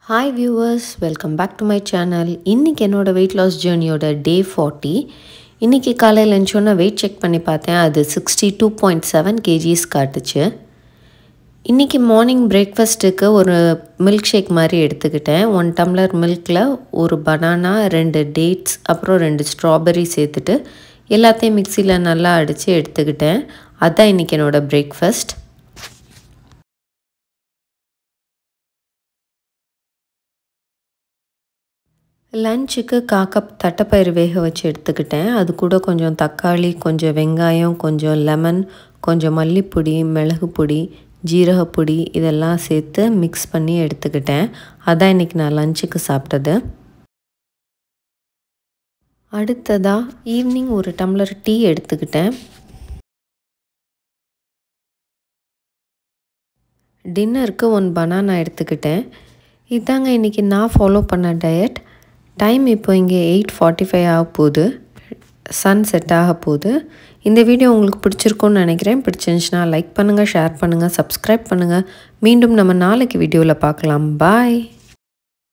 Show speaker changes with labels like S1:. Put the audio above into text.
S1: hi viewers welcome back to my channel இன்றைக்கி என்னோடய weight loss ஜேர்னியோட டே ஃபார்ட்டி இன்றைக்கி காலையில் எழுந்தோன்னே வெயிட் செக் பண்ணி பார்த்தேன் அது sixty two point seven kgs காட்டுச்சு இன்றைக்கி மார்னிங் பிரேக்ஃபாஸ்ட்டுக்கு ஒரு மில்க் ஷேக் மாதிரி எடுத்துக்கிட்டேன் ஒன் டம்ளர் மில்கில் ஒரு பனானா ரெண்டு டேட்ஸ் அப்புறம் ரெண்டு ஸ்ட்ராபெரி சேர்த்துட்டு எல்லாத்தையும் மிக்சியில் நல்லா அடித்து எடுத்துக்கிட்டேன் அதுதான் இன்றைக்கி என்னோடய பிரேக்ஃபாஸ்ட் லஞ்சுக்கு காக்கப் தட்டைப்பயிறு வேக வச்சு எடுத்துக்கிட்டேன் அது கூட கொஞ்சம் தக்காளி கொஞ்சம் வெங்காயம் கொஞ்சம் லெமன் கொஞ்சம் மல்லிப்பொடி மிளகு பொடி ஜீரகப்பொடி இதெல்லாம் சேர்த்து மிக்ஸ் பண்ணி எடுத்துக்கிட்டேன் அதான் இன்றைக்கி நான் லஞ்சுக்கு சாப்பிட்டது அடுத்ததாக ஈவினிங் ஒரு டம்ளர் டீ எடுத்துக்கிட்டேன் டின்னருக்கு ஒன் பனானா எடுத்துக்கிட்டேன் இதாங்க இன்றைக்கி நான் ஃபாலோ பண்ண டயட் டைம் இப்போ இங்கே எயிட் ஃபார்ட்டி ஃபைவ் ஆக போகுது சன் செட் ஆக போகுது இந்த வீடியோ உங்களுக்கு பிடிச்சிருக்கும்னு நினைக்கிறேன் பிடிச்சிருந்துச்சுன்னா லைக் பண்ணுங்கள் ஷேர் பண்ணுங்கள் சப்ஸ்கிரைப் பண்ணுங்கள் மீண்டும் நம்ம நாளைக்கு வீடியோவில் பார்க்கலாம் பாய்